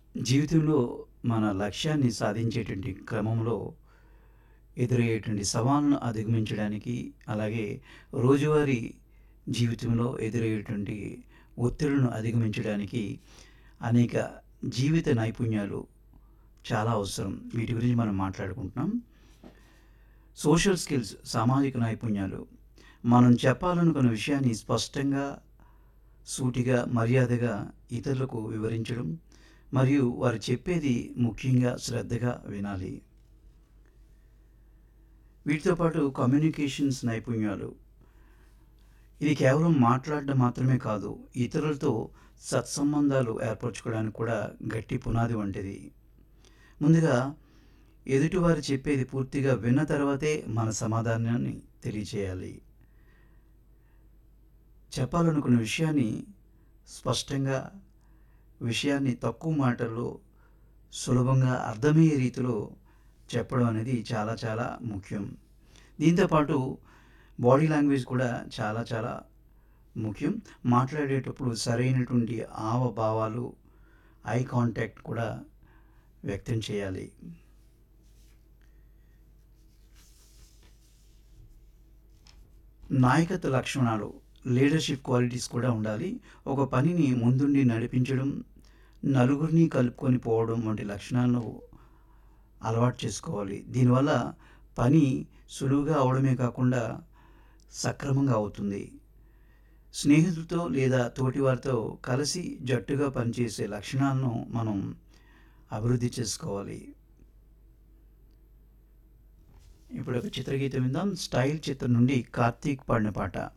జీవితంలో మన లక్ష్యాన్ని సాధించేటువంటి క్రమంలో ఎదురయ్యేటువంటి సవాళ్ళను అధిగమించడానికి అలాగే రోజువారీ జీవితంలో ఎదురయ్యేటువంటి ఒత్తిడులను అధిగమించడానికి అనేక జీవిత నైపుణ్యాలు చాలా అవసరం వీటి గురించి మనం మాట్లాడుకుంటున్నాం సోషల్ స్కిల్స్ సామాజిక నైపుణ్యాలు మనం చెప్పాలనుకున్న విషయాన్ని స్పష్టంగా సూటిగా మర్యాదగా ఇతరులకు వివరించడం మరియు వారు చెప్పేది ముఖ్యంగా శ్రద్ధగా వినాలి వీటితో పాటు కమ్యూనికేషన్స్ నైపుణ్యాలు ఇది కేవలం మాట్లాడడం మాత్రమే కాదు ఇతరులతో సత్సంబంధాలు ఏర్పరచుకోవడానికి కూడా గట్టి పునాది వంటిది ముందుగా ఎదుటివారు చెప్పేది పూర్తిగా విన్న తర్వాతే మన సమాధానాన్ని తెలియచేయాలి చెప్పాలనుకున్న విషయాన్ని స్పష్టంగా విషయాన్ని తక్కువ మాటల్లో సులభంగా అర్థమయ్యే రీతిలో చెప్పడం అనేది చాలా చాలా ముఖ్యం దీంతోపాటు బాడీ లాంగ్వేజ్ కూడా చాలా చాలా ముఖ్యం మాట్లాడేటప్పుడు సరైనటువంటి హావభావాలు ఐ కాంటాక్ట్ కూడా వ్యక్తం చేయాలి నాయకత్వ లక్షణాలు లీడర్షిప్ క్వాలిటీస్ కూడా ఉండాలి ఒక పనిని ముందుండి నడిపించడం నలుగురిని కలుపుకొని పోవడం వంటి లక్షణాలను అలవాటు చేసుకోవాలి దీనివల్ల పని సులువుగా అవడమే కాకుండా సక్రమంగా అవుతుంది స్నేహితులతో లేదా తోటివారితో కలిసి జట్టుగా పనిచేసే లక్షణాలను మనం అభివృద్ధి చేసుకోవాలి ఇప్పుడు ఒక చిత్రగీతం విందాం స్టైల్ చిత్రం నుండి కార్తీక్ పాడిన పాట